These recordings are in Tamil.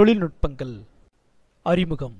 தொழில்நுட்பங்கள் அறிமுகம்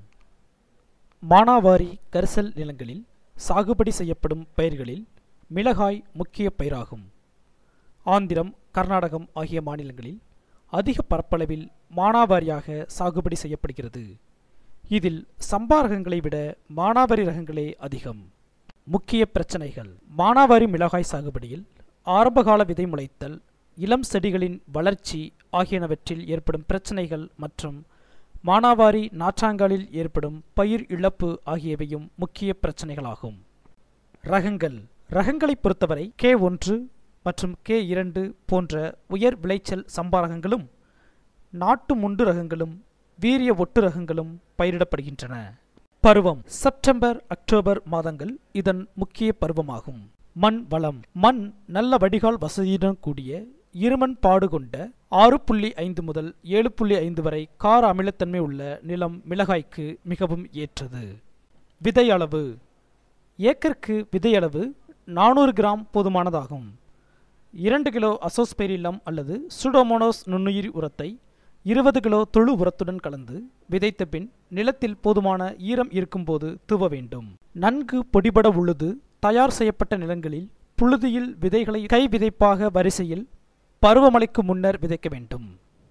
மானாவாரி கரிசல் நிலங்களில் சாகுபடி செய்யப்படும் பயிர்களில் மிளகாய் முக்கிய பயிராகும் ஆந்திரம் கர்நாடகம் ஆகிய மாநிலங்களில் அதிக பரப்பளவில் மானாவாரியாக சாகுபடி செய்யப்படுகிறது இதில் சம்பா ரகங்களை விட மானாவாரி ரகங்களே அதிகம் முக்கிய பிரச்சனைகள் மானாவாரி மிளகாய் சாகுபடியில் ஆரம்பகால விதை முளைத்தல் இளம் செடிகளின் வளர்ச்சி ஆகியனவற்றில் ஏற்படும் பிரச்சனைகள் மற்றும் மானாவாரி நாற்றாங்காலில் ஏற்படும் பயிர் இழப்பு ஆகியவையும் முக்கிய பிரச்சனைகளாகும் ரகங்கள் ரகங்களை பொறுத்தவரை கே ஒன்று மற்றும் கே இரண்டு போன்ற உயர் விளைச்சல் சம்பா ரகங்களும் நாட்டு முண்டு ரகங்களும் வீரிய ஒட்டு ரகங்களும் பயிரிடப்படுகின்றன பருவம் செப்டம்பர் அக்டோபர் மாதங்கள் இதன் முக்கிய பருவமாகும் மண் வளம் மண் நல்ல வடிகால் வசதியுடன் கூடிய இருமண் பாடு கொண்ட ஆறு புள்ளி ஐந்து முதல் ஏழு புள்ளி ஐந்து வரை கார அமிலத்தன்மை உள்ள நிலம் மிளகாய்க்கு மிகவும் ஏற்றது விதை அளவு ஏக்கருக்கு விதை அளவு நானூறு கிராம் போதுமானதாகும் இரண்டு கிலோ அசோஸ்பெரிலம் அல்லது சுடோமோனோஸ் நுண்ணுயிர் உரத்தை இருபது கிலோ தொழு உரத்துடன் கலந்து விதைத்த பின் நிலத்தில் போதுமான ஈரம் இருக்கும்போது தூவ வேண்டும் நன்கு பொடிபட உழுது தயார் செய்யப்பட்ட நிலங்களில் புழுதியில் விதைகளை கை விதைப்பாக வரிசையில் பருவமழைக்கு முன்னர் விதைக்க வேண்டும்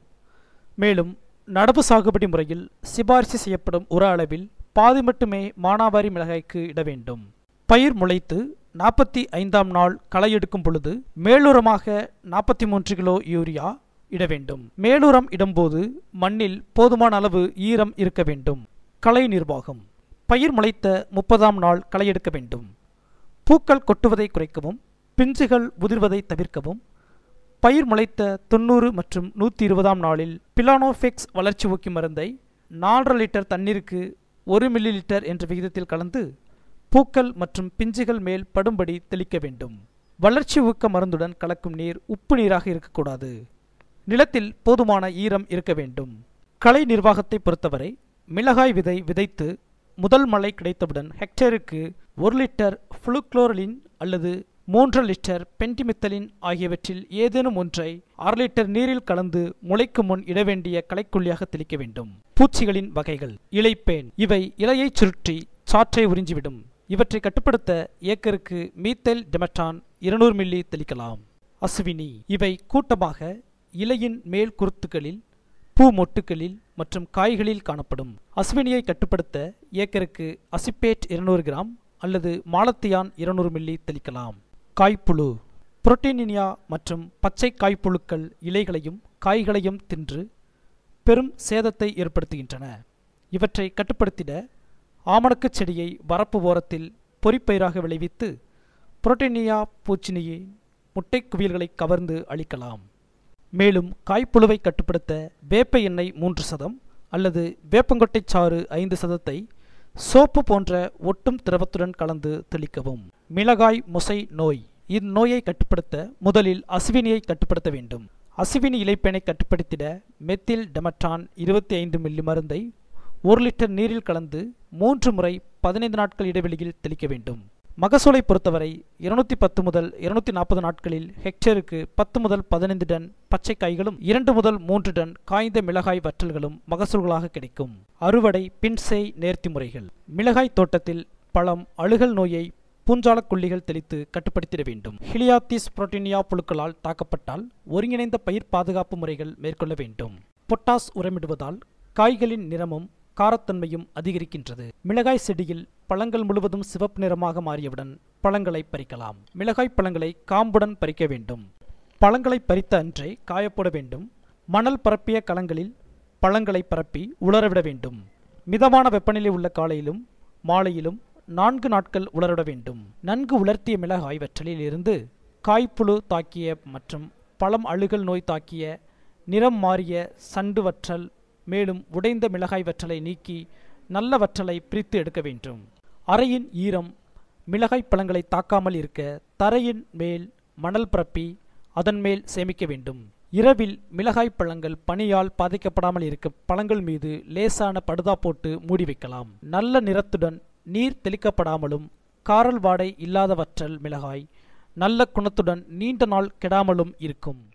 மேலும் நடவு சாகுபடி முறையில் சிபாரிசு செய்யப்படும் உர அளவில் பாதி மட்டுமே மானாவாரி மிளகாய்க்கு இட வேண்டும் பயிர் முளைத்து நாற்பத்தி ஐந்தாம் நாள் களை எடுக்கும் பொழுது மேலுரமாக நாற்பத்தி மூன்று கிலோ யூரியா இட வேண்டும் மேலுரம் இடும்போது மண்ணில் போதுமான அளவு ஈரம் இருக்க வேண்டும் களை நிர்வாகம் பயிர் முளைத்த முப்பதாம் நாள் களை எடுக்க வேண்டும் பூக்கள் கொட்டுவதை குறைக்கவும் பிஞ்சுகள் உதிர்வதை தவிர்க்கவும் பயிர் முளைத்த தொண்ணூறு மற்றும் நூற்றி இருபதாம் நாளில் பிலானோஃபெக்ஸ் வளர்ச்சி ஊக்கி மருந்தை நாலரை லிட்டர் தண்ணீருக்கு ஒரு மில்லி லிட்டர் என்ற விகிதத்தில் கலந்து பூக்கள் மற்றும் பிஞ்சுகள் மேல் படும்படி தெளிக்க வேண்டும் வளர்ச்சி ஊக்க மருந்துடன் கலக்கும் நீர் உப்பு நீராக இருக்கக்கூடாது நிலத்தில் போதுமான ஈரம் இருக்க வேண்டும் களை நிர்வாகத்தை பொறுத்தவரை மிளகாய் விதை விதைத்து முதல் மழை கிடைத்தவுடன் ஹெக்டேருக்கு ஒரு லிட்டர் ஃப்ளூக்ளோரலின் அல்லது மூன்று லிட்டர் பென்டிமித்தலின் ஆகியவற்றில் ஏதேனும் ஒன்றை அரை லிட்டர் நீரில் கலந்து முளைக்கும் முன் இட வேண்டிய களைக்கொல்லியாக தெளிக்க வேண்டும் பூச்சிகளின் வகைகள் இலைப்பேன் இவை இலையை சுருட்டி சாற்றை உறிஞ்சிவிடும் இவற்றை கட்டுப்படுத்த ஏக்கருக்கு மீத்தேல் டெமட்டான் இருநூறு மில்லி தெளிக்கலாம் அசுவினி இவை கூட்டமாக இலையின் மேல் குருத்துகளில் பூ மொட்டுகளில் மற்றும் காய்களில் காணப்படும் அஸ்வினியை கட்டுப்படுத்த ஏக்கருக்கு அசிப்பேட் இருநூறு கிராம் அல்லது மாலத்தியான் இருநூறு மில்லி தெளிக்கலாம் காய்ப்புழு புரோட்டீனியா மற்றும் பச்சை காய்ப்புழுக்கள் இலைகளையும் காய்களையும் தின்று பெரும் சேதத்தை ஏற்படுத்துகின்றன இவற்றை கட்டுப்படுத்திட ஆமணக்குச் செடியை வரப்பு ஓரத்தில் பொறிப்பயிராக விளைவித்து புரோட்டீனியா பூச்சினியை முட்டை குவியல்களை கவர்ந்து அழிக்கலாம் மேலும் காய்ப்புழுவை கட்டுப்படுத்த வேப்ப எண்ணெய் மூன்று சதம் அல்லது வேப்பங்கொட்டை சாறு ஐந்து சதத்தை சோப்பு போன்ற ஒட்டும் திரவத்துடன் கலந்து தெளிக்கவும் மிளகாய் முசை நோய் இந்நோயை கட்டுப்படுத்த முதலில் அசுவினியை கட்டுப்படுத்த வேண்டும் அசுவினி இலைப்பேனை கட்டுப்படுத்திட மெத்தில் டெமட்டான் இருபத்தி ஐந்து மில்லி மருந்தை ஒரு லிட்டர் நீரில் கலந்து மூன்று முறை பதினைந்து நாட்கள் இடைவெளியில் தெளிக்க வேண்டும் மகசூலை பொறுத்தவரை இருநூத்தி பத்து முதல் இருநூத்தி நாற்பது நாட்களில் ஹெக்டேருக்கு பத்து முதல் பதினைந்து டன் பச்சை காய்களும் இரண்டு முதல் மூன்று டன் காய்ந்த மிளகாய் வற்றல்களும் மகசூல்களாக கிடைக்கும் அறுவடை பின்செய் நேர்த்தி முறைகள் மிளகாய் தோட்டத்தில் பழம் அழுகல் நோயை பூஞ்சாலக் கொல்லிகள் தெளித்து கட்டுப்படுத்திட வேண்டும் ஹிலியாத்திஸ் புரோட்டீனியா புழுக்களால் தாக்கப்பட்டால் ஒருங்கிணைந்த பயிர் பாதுகாப்பு முறைகள் மேற்கொள்ள வேண்டும் பொட்டாஸ் உரமிடுவதால் காய்களின் நிறமும் காரத்தன்மையும் அதிகரிக்கின்றது மிளகாய் செடியில் பழங்கள் முழுவதும் சிவப்பு நிறமாக மாறியவுடன் பழங்களை பறிக்கலாம் மிளகாய் பழங்களை காம்புடன் பறிக்க வேண்டும் பழங்களை பறித்த அன்றே காயப்போட வேண்டும் மணல் பரப்பிய களங்களில் பழங்களை பரப்பி உலரவிட வேண்டும் மிதமான வெப்பநிலை உள்ள காலையிலும் மாலையிலும் நான்கு நாட்கள் உலரவிட வேண்டும் நன்கு உலர்த்திய மிளகாய் வற்றலில் இருந்து காய்ப்புழு தாக்கிய மற்றும் பழம் அழுகல் நோய் தாக்கிய நிறம் மாறிய சண்டு வற்றல் மேலும் உடைந்த மிளகாய் வற்றலை நீக்கி நல்ல வற்றலை பிரித்து எடுக்க வேண்டும் அறையின் ஈரம் மிளகாய் பழங்களை தாக்காமல் இருக்க தரையின் மேல் மணல் பரப்பி அதன் மேல் சேமிக்க வேண்டும் இரவில் மிளகாய் பழங்கள் பனியால் பாதிக்கப்படாமல் இருக்க பழங்கள் மீது லேசான படுதா போட்டு மூடி வைக்கலாம் நல்ல நிறத்துடன் நீர் தெளிக்கப்படாமலும் காரல் வாடை இல்லாத வற்றல் மிளகாய் நல்ல குணத்துடன் நீண்ட நாள் கெடாமலும் இருக்கும்